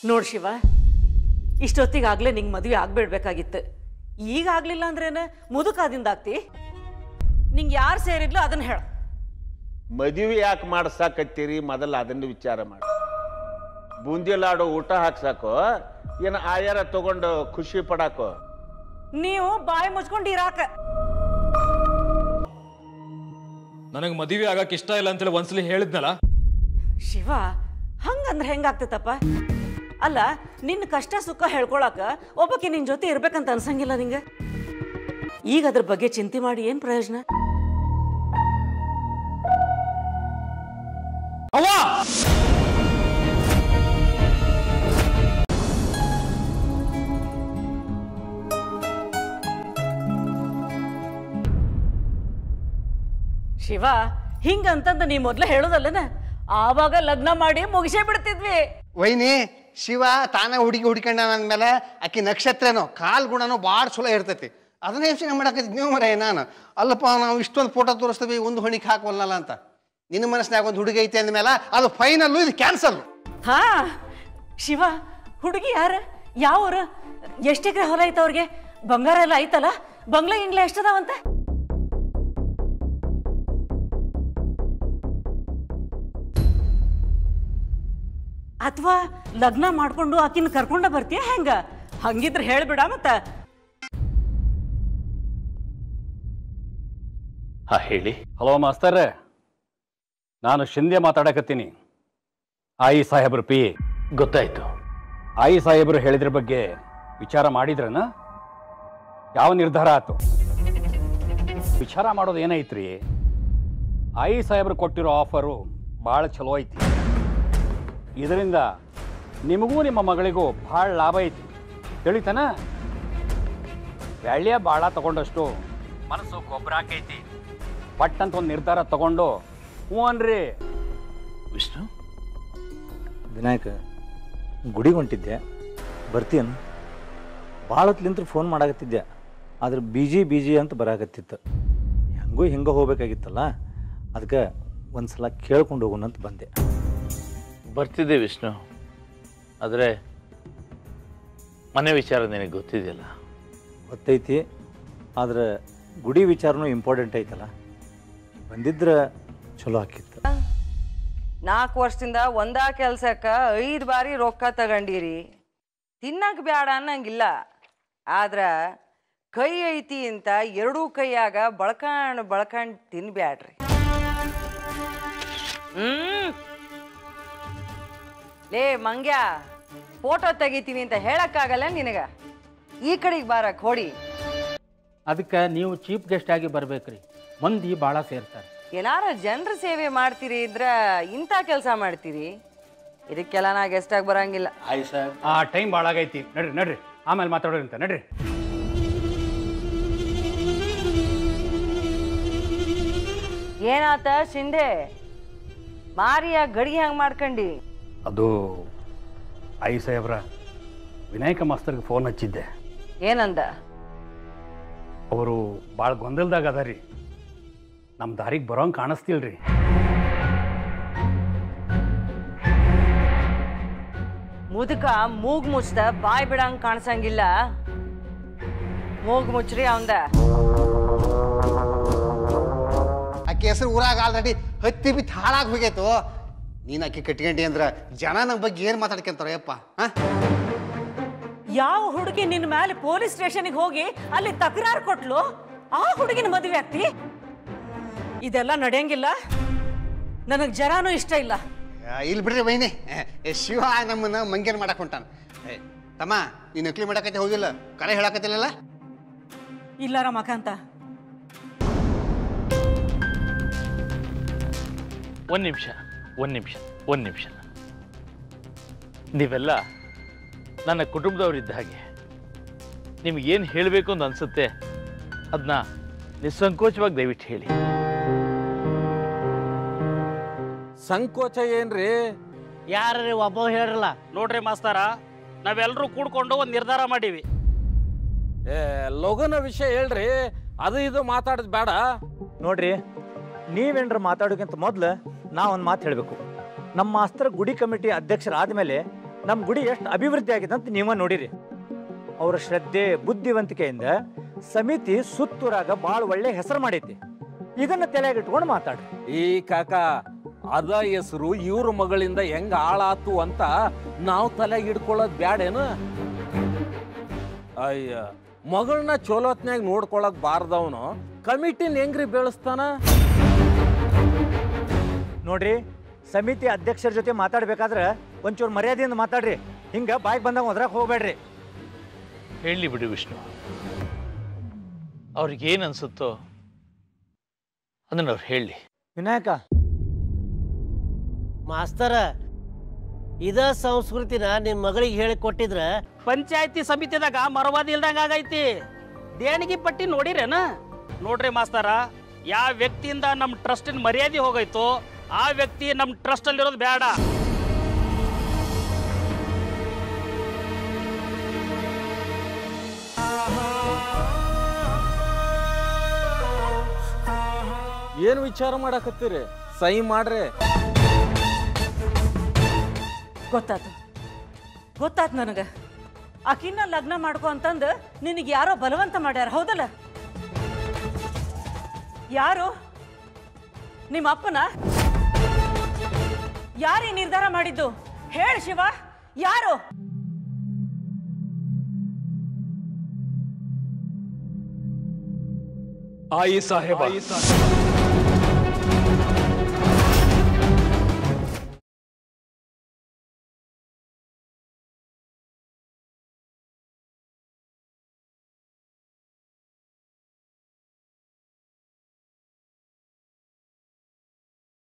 ನೋಡ್ ಶಿವ ಇಷ್ಟೊತ್ತಿಗಾಗ್ಲೇ ನಿಂಗೆ ಮದುವೆ ಆಗ್ಬಿಡ್ಬೇಕಾಗಿತ್ತು ಈಗ ಆಗ್ಲಿಲ್ಲ ಅಂದ್ರೇನ ಮುದುಕಾದಿಂದ ಆಗ್ತಿ ನಿಂಗೆ ಯಾರು ಸೇರಿದ್ಲು ಅದನ್ನ ಹೇಳ ಮದುವೆ ಯಾಕೆ ಮಾಡ್ಸಾಕತ್ತೀರಿ ಮೊದಲು ಅದನ್ನ ವಿಚಾರ ಮಾಡಿ ಬೂಂದಿ ಲಾಡು ಊಟ ಹಾಕ್ಸಾಕೋ ಏನು ಆಯಾರ ತಗೊಂಡು ಖುಷಿ ಪಡಾಕೋ ನೀವು ಬಾಯಿ ಮುಚ್ಕೊಂಡು ಇರಾಕ ನನಗೆ ಮದುವೆ ಆಗಕ್ಕೆ ಇಷ್ಟ ಇಲ್ಲ ಅಂತೇಳಿ ಒಂದ್ಸಲಿ ಹೇಳಿದ್ನಲ್ಲ ಶಿವ ಹಂಗಂದ್ರೆ ಹೆಂಗಾಗ್ತೈತಪ್ಪ ಅಲ್ಲ ನಿನ್ನ ಕಷ್ಟ ಸುಖ ಹೇಳ್ಕೊಳಕ ಒಬ್ಬಕ್ಕೆ ನಿನ್ ಜೊತೆ ಇರ್ಬೇಕಂತ ಅನ್ಸಂಗಿಲ್ಲ ನಿಂಗೆ ಈಗ ಅದ್ರ ಬಗ್ಗೆ ಚಿಂತೆ ಮಾಡಿ ಏನ್ ಪ್ರಯೋಜನ ಅವ್ವ ಶಿವ ಹಿಂಗಂತಂದ ನೀ ಮೊದ್ಲು ಹೇಳೋದಲ್ಲನ ಆವಾಗ ಲಗ್ನ ಮಾಡಿ ಮುಗಿಸೇ ಬಿಡ್ತಿದ್ವಿ ವೈನಿ ಶಿವ ತಾನೇ ಹುಡುಗಿ ಹುಡ್ಕೊಂಡ ಅಂದ್ಮೇಲೆ ಆಕಿ ನಕ್ಷತ್ರನೋ ಕಾಲ್ ಗುಣನೋ ಭಾಳ ಚಲೋ ಇರ್ತೈತಿ ಅದನ್ನ ಯೋಚನೆ ಮಾಡಾಕತ್ತಿ ನೀವು ಮರ ನಾನು ಅಲ್ಲಪ್ಪ ನಾವು ಇಷ್ಟೊಂದು ಫೋಟೋ ತೋರಿಸ್ತೀವಿ ಒಂದು ಹೊಣಿಗೆ ಹಾಕೋಲ್ಲಲ್ಲ ಅಂತ ನಿನ್ನ ಮನಸ್ಸಿನಾಗ ಒಂದು ಹುಡುಗಿ ಐತಿ ಅಂದಮೇಲೆ ಅದು ಫೈನಲ್ಲು ಇದು ಕ್ಯಾನ್ಸಲ್ ಹಾ ಶಿವ ಹುಡುಗಿ ಯಾರ ಯಾವೂರ ಎಷ್ಟು ಎಕರೆ ಹೊಲ ಐತ ಅವ್ರಿಗೆ ಬಂಗಾರ ಎಲ್ಲ ಐತಲ್ಲ ಬಂಗ್ಲೆ ಇಂಗ್ಲೆ ಎಷ್ಟದಾವಂತ ಅಥವಾ ಲಗ್ನ ಮಾಡ್ಕೊಂಡು ಆಕಿನ ಕರ್ಕೊಂಡ ಬರ್ತೀಯ ಹೆಂಗ ಹಂಗಿದ್ರೆ ಹೇಳ್ಬಿಡ ಮತ್ತ ಹಾ ಹೇಳಿ ಹಲೋ ಮಾಸ್ತರ್ರೆ ನಾನು ಶಿಂದೆ ಮಾತಾಡಕತ್ತೀನಿ ಆಯಿ ಸಾಹೇಬ್ರ ಪಿ ಗೊತ್ತಾಯ್ತು ಆಯಿ ಸಾಹೇಬರು ಹೇಳಿದ್ರ ಬಗ್ಗೆ ವಿಚಾರ ಮಾಡಿದ್ರನ ಯಾವ ನಿರ್ಧಾರ ಆಯ್ತು ವಿಚಾರ ಮಾಡೋದು ಏನೈತ್ರಿ ಆಯಿ ಸಾಹೇಬ್ರು ಕೊಟ್ಟಿರೋ ಆಫರು ಭಾಳ ಚಲೋ ಐತಿ ಇದರಿಂದ ನಿಮಗೂ ನಿಮ್ಮ ಮಗಳಿಗೂ ಭಾಳ ಲಾಭ ಐತಿ ತಿಳಿತನ ಬ್ಯಾಳ್ಯ ಭಾಳ ತಗೊಂಡಷ್ಟು ಮನಸ್ಸು ಗೊಬ್ಬರ ಹಾಕೈತಿ ಪಟ್ ಅಂತ ಒಂದು ನಿರ್ಧಾರ ತಗೊಂಡು ಹ್ಞೂ ಅನ್ರಿ ವಿಷ್ಣು ವಿನಾಯಕ ಗುಡಿಗೆ ಹೊಂಟಿದ್ದೆ ಬರ್ತೀಯನ್ ಭಾಳ ಹೊತ್ಲಿಂತ್ರ ಫೋನ್ ಮಾಡಾಕತ್ತಿದ್ದೆ ಆದ್ರೆ ಬಿಜಿ ಬಿಜಿ ಅಂತ ಬರಾಕತ್ತಿತ್ತು ಹೆಂಗೂ ಹಿಂಗೆ ಹೋಗ್ಬೇಕಾಗಿತ್ತಲ್ಲ ಅದಕ್ಕೆ ಒಂದು ಸಲ ಕೇಳ್ಕೊಂಡು ಹೋಗೋಣ ಅಂತ ಬಂದೆ ಬರ್ತಿದ್ದೆ ವಿಷ್ಣು ಆದರೆ ಮನೆ ವಿಚಾರ ನಿನಗೆ ಗೊತ್ತಿದೆಯಲ್ಲ ಗೊತ್ತೈತಿ ಆದ್ರೆ ಗುಡಿ ವಿಚಾರನೂ ಇಂಪಾರ್ಟೆಂಟ್ ಐತಲ್ಲ ಬಂದಿದ್ರೆ ಚಲೋ ಆಕಿತ್ತು ನಾಲ್ಕು ವರ್ಷದಿಂದ ಒಂದಾ ಕೆಲ್ಸಕ್ಕ ಐದು ಬಾರಿ ರೊಕ್ಕ ತಗೊಂಡಿರಿ ತಿನ್ನಕ್ ಬ್ಯಾಡ ಅನ್ನಂಗಿಲ್ಲ ಆದ್ರ ಕೈ ಐತಿ ಅಂತ ಎರಡೂ ಕೈಯಾಗ ಬಳ್ಕಂಡ್ ಬಳ್ಕಂಡ್ ತಿನ್ಬ್ಯಾಡ್ರಿ ಹ್ಮ್ ಲೇ ಮಂಗ್ಯ ಫೋಟೋ ತೆಗಿತೀನಿ ಅಂತ ಹೇಳಕ್ಕಾಗಲ್ಲ ನಿನಗ ಈ ಕಡೆಗೆ ಬಾರಕ್ ಹೊಡಿ ಅದಕ್ಕೆ ನೀವು ಚೀಫ್ ಗೆಸ್ಟ್ ಆಗಿ ಬರ್ಬೇಕ್ರಿ ಮಂದಿ ಭಾಳ ಸೇರ್ತಾರೆ ಏನಾರ ಜನರ ಸೇವೆ ಮಾಡ್ತೀರಿ ಇದ್ರ ಇಂಥ ಕೆಲಸ ಮಾಡ್ತೀರಿ ಇದಕ್ಕೆಲ್ಲ ನಾ ಗೆಸ್ಟ್ ಆಗಿ ಬರಂಗಿಲ್ಲ ಆಯ್ ಸರ್ ಆ ಟೈಮ್ ಭಾಳ ಆಗೈತಿ ನಡ್ರಿ ನಡ್ರಿ ಆಮೇಲೆ ಮಾತಾಡೋರಿ ಅಂತ ನಡ್ರಿ ಏನಾತ ಶಿಂದೆ ಮಾರಿಯ ಗಡಿಗೆ ಹಂಗ್ ಮಾಡ್ಕಂಡಿ ಅದು ಐ ಸಾಹೇಬ್ರ ವಿನಾಯಕ ಮಾಸ್ತರ್ಗೆ ಫೋನ್ ಹಚ್ಚಿದ್ದೆ ಏನಂದ ಅವರು ಭಾಳ ಗೊಂದಲದಾಗ ಅದಾರಿ ನಮ್ಮ ದಾರಿಗೆ ಬರೋಂಗೆ ಕಾಣಿಸ್ತಿಲ್ರಿ ಮುದುಕ ಮೂಗ್ ಮುಚ್ದ ಬಾಯ್ ಬಿಡಂಗ್ ಕಾಣಿಸಂಗಿಲ್ಲ ಮೂಗ್ ಮುಚ್ಚ್ರಿ ಅವಂದ ಆಕೆ ಹೆಸರು ಊರಾಗ ಆಲ್ರೆಡಿ ಹತ್ತಿ ಬಿತ್ತು ಹಾಳಾಗಿ ಹೋಗೈತು ನೀನು ಆಕೆ ಕಟ್ಕೊಂಡಿ ಅಂದ್ರೆ ಜನ ನಮ್ಮ ಬಗ್ಗೆ ಏನು ಮಾತಾಡ್ಕೊಂತಾರ ಯಪ್ಪ ಹಾಂ ಯಾವ ಹುಡುಗಿ ನಿನ್ನ ಮೇಲೆ ಪೊಲೀಸ್ ಸ್ಟೇಷನ್ಗೆ ಹೋಗಿ ಅಲ್ಲಿ ತಕರಾರು ಕೊಟ್ಲು ಆ ಹುಡುಗಿನ ಮದುವೆ ಆಗ್ತಿ ಇದೆಲ್ಲ ನಡೆಯಂಗಿಲ್ಲ ನನಗೆ ಜರಾನೂ ಇಷ್ಟ ಇಲ್ಲ ಇಲ್ಲಿ ಬಿಡ್ರಿ ಬೈನಿ ಏ ಶಿವ ನಮ್ಮನ್ನ ಮಂಗೇನ್ ಮಾಡಕ್ ಹೊಂಟಾನ ಏ, ತಮ್ಮ ನೀನು ನಕಲಿ ಮಾಡಕತ್ತೆ ಹೋಗಿಲ್ಲ ಕರೆ ಹೇಳಕತ್ತಿಲ್ಲಲ್ಲ ಇಲ್ಲ ರಮಕಾಂತ ಒಂದು ನಿಮಿಷ ಒಂದು ನಿಮಿಷ ಒಂದು ನಿಮಿಷ ನೀವೆಲ್ಲ ನನ್ನ ಕುಟುಂಬದವರಿದ್ದ ಹಾಗೆ ನಿಮ್ಗೇನು ಹೇಳಬೇಕು ಅಂತ ಅನ್ಸುತ್ತೆ ಅದನ್ನ ನಿಸ್ಸಂಕೋಚವಾಗಿ ದಯವಿಟ್ಟು ಹೇಳಿ ಸಂಕೋಚ ಏನ್ರಿ ಯಾರ್ರಿ ಒಬ್ಬ ಹೇಳ್ರಲ್ಲ ನೋಡ್ರಿ ಮಾಸ್ತಾರ ನಾವೆಲ್ಲರೂ ಕೂಡ್ಕೊಂಡು ಒಂದು ನಿರ್ಧಾರ ಮಾಡೀವಿ ಏ ಲಗುನ ವಿಷಯ ಹೇಳ್ರಿ ಅದು ಇದು ಮಾತಾಡೋದು ಬೇಡ ನೋಡ್ರಿ ನೀವೇನ್ರ ಮಾತಾಡೋಕ್ಕಿಂತ ಮೊದ್ಲು ನಾ ಒಂದು ಮಾತು ಹೇಳಬೇಕು ನಮ್ಮ ಮಾಸ್ತರ ಗುಡಿ ಕಮಿಟಿ ಅಧ್ಯಕ್ಷರಾದ್ಮೇಲೆ ನಮ್ಮ ಗುಡಿ ಎಷ್ಟು ಅಭಿವೃದ್ಧಿ ಆಗಿದೆ ಅಂತ ನೀವ ನೋಡಿರಿ ಅವರ ಶ್ರದ್ಧೆ ಬುದ್ಧಿವಂತಿಕೆಯಿಂದ ಸಮಿತಿ ಸುತ್ತೂರಾಗ ಭಾಳ ಒಳ್ಳೆ ಹೆಸರು ಮಾಡೈತಿ ಇದನ್ನ ತಲೆಯಾಗ ಇಟ್ಕೊಂಡು ಮಾತಾಡ್ರಿ ಈ ಕಾಕ ಅದ ಹೆಸರು ಇವ್ರ ಮಗಳಿಂದ ಹೆಂಗ ಹಾಳಾತು ಅಂತ ನಾವು ತಲೆಗೆ ಹಿಡ್ಕೊಳ್ಳೋದು ಬ್ಯಾಡೇನು ಅಯ್ಯ ಮಗಳನ್ನ ಚೋಲೋತ್ನ್ಯಾಗ ನೋಡ್ಕೊಳಕ್ ಬಾರ್ದವನು ಕಮಿಟಿನ ಹೆಂಗ್ರಿ ಬೆಳೆಸ್ತಾನ ನೋಡ್ರಿ ಸಮಿತಿ ಅಧ್ಯಕ್ಷರ ಜೊತೆ ಮಾತಾಡ್ಬೇಕಾದ್ರೆ ಒಂಚೂರು ಮರ್ಯಾದೆಯಿಂದ ಮಾತಾಡ್ರಿ ಹಿಂಗ ಬಾಯ್ಗೆ ಬಂದಾಗ ಒದ್ರಾಗ ಹೋಗ್ಬೇಡ್ರಿ ಹೇಳಿ ಬಿಡಿ ವಿಷ್ಣು ಅವ್ರಿಗೇನು ಅನ್ಸುತ್ತೋ ಅದನ್ನ ಅವ್ರು ಹೇಳಿ ವಿನಾಯಕ ಮಾಸ್ತರ ಇದ ಸಂಸ್ಕೃತಿನ ನಿಮ್ ಮಗಳಿಗೆ ಹೇಳಿ ಕೊಟ್ಟಿದ್ರ ಪಂಚಾಯತಿ ಸಮಿತಿದಾಗ ಮರವಾದಿ ಇಲ್ದಂಗ ಆಗೈತಿ ದೇಣಿಗೆ ಪಟ್ಟಿ ನೋಡಿರೇನ ನೋಡ್ರಿ ಮಾಸ್ತರ ಯಾವ ವ್ಯಕ್ತಿಯಿಂದ ನಮ್ಮ ಟ್ರಸ್ಟಿನ ಮರ್ಯಾದೆ ಹೋಗೈತೋ ಆ ವ್ಯಕ್ತಿ ನಮ್ಮ ಟ್ರಸ್ಟ್ ಅಲ್ಲಿರೋದು ಬೇಡ ಏನ್ ವಿಚಾರ ಮಾಡಕತ್ತೀರಿ ಸಹಿ ಮಾಡ್ರಿ ಗೊತ್ತಾತು ಗೊತ್ತಾತು ನನಗೆ ಆಕಿನ್ನ ಲಗ್ನ ಮಾಡ್ಕೊ ಅಂತಂದು ನಿನಗೆ ಯಾರೋ ಬಲವಂತ ಮಾಡ್ಯಾರ ಹೌದಲ್ಲ ಯಾರು ನಿಮ್ಮ ಅಪ್ಪನ ಯಾರು ಈ ನಿರ್ಧಾರ ಮಾಡಿದ್ದು ಹೇಳು ಶಿವ ಯಾರು ಆಯಿ ಸಾಹೇಬ